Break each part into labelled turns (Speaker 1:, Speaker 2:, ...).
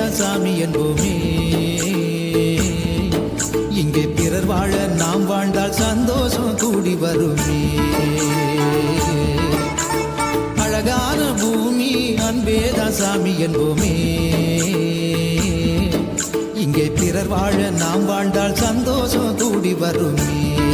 Speaker 1: அன்பேதான் சாமி என்போமே இங்கே பிறர் வாழ நாம் வாழ்ந்தால் சந்தோஷம் கூடி வருமே அழகான பூமி அன்பேதான் சாமி என்போமே இங்கே பிறர் வாழ நாம் வாழ்ந்தால் சந்தோஷம் கூடி வருமே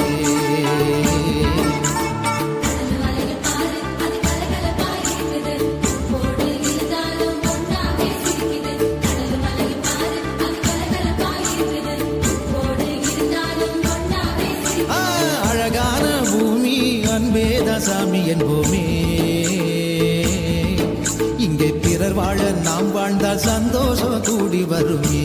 Speaker 1: ஆ, அழகான பூமி அன்பேதான் சாமி என்போமே இங்கே பிறர் வாழ நாம் வாழ்ந்தால் சந்தோஷம் கூடி வருமே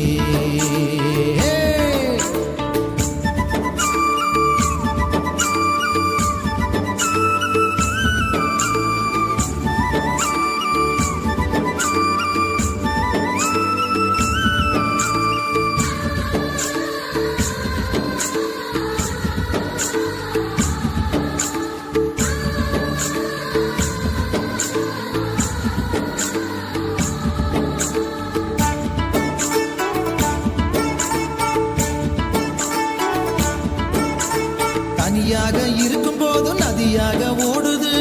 Speaker 1: தனியாக இருக்கும் போது நதியாக ஓடுது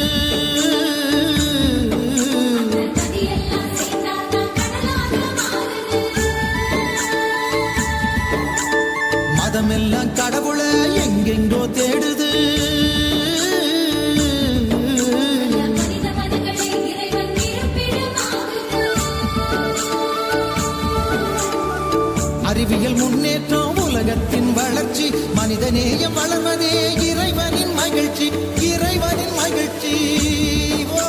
Speaker 1: மதமெல்லாம் கடவுளை எங்கெங்கோ தேடுது அறிவியல் முன்னேற்றம் உலகத்தின் வளர்ச்சி மனிதநேயம் வளர்வதே இறைவனின் மகிழ்ச்சி இறைவனின் மகிழ்ச்சி ஓ!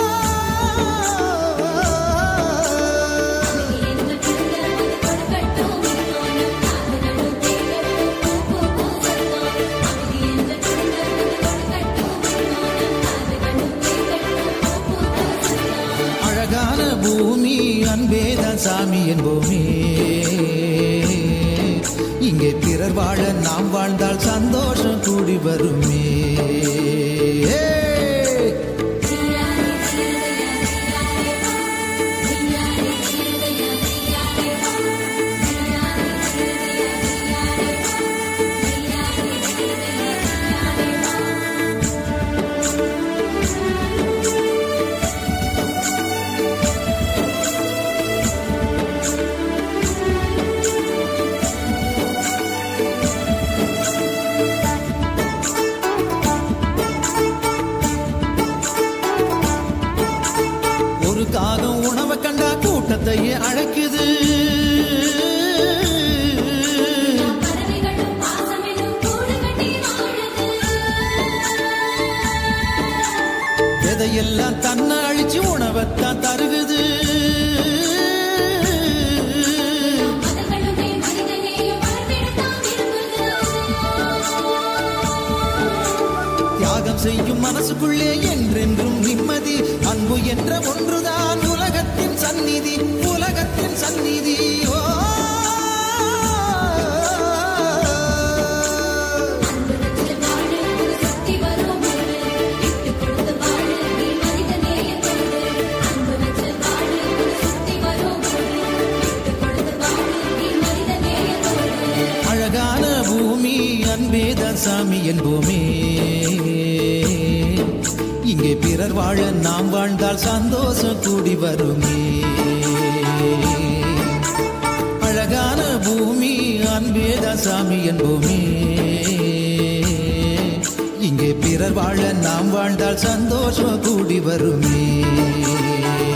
Speaker 1: அழகான பூமி அன்பேதான் சாமி என்போமே இங்கே பிறர் வாழ நாம் வாழ்ந்தால் சந்தோஷம் கூடி வருமே ஒரு காகம் உணவை கண்டா கூட்டத்தையே அழைக்குது எதையெல்லாம் தன்னை அழிச்சு உணவைத்தான் தருகுது தியாகம் செய்யும் மனசுக்குள்ளே என்றென்றும் நிம்மதி அன்பு என்ற ஒன்றுதான் உலகத்தின் சந்நிதி உலகத்தின் சந்நிதி ஓ அழகான பூமி அன்பேதான் சாமி என்போமே இங்கே பிறர் வாழ நாம் வாழ்ந்தால் சந்தோஷம் கூடி வருமே அழகான பூமி அன்பேதான் சாமி என்போமே இங்கே பிறர் வாழ நாம் வாழ்ந்தால் சந்தோஷம் கூடி வருமே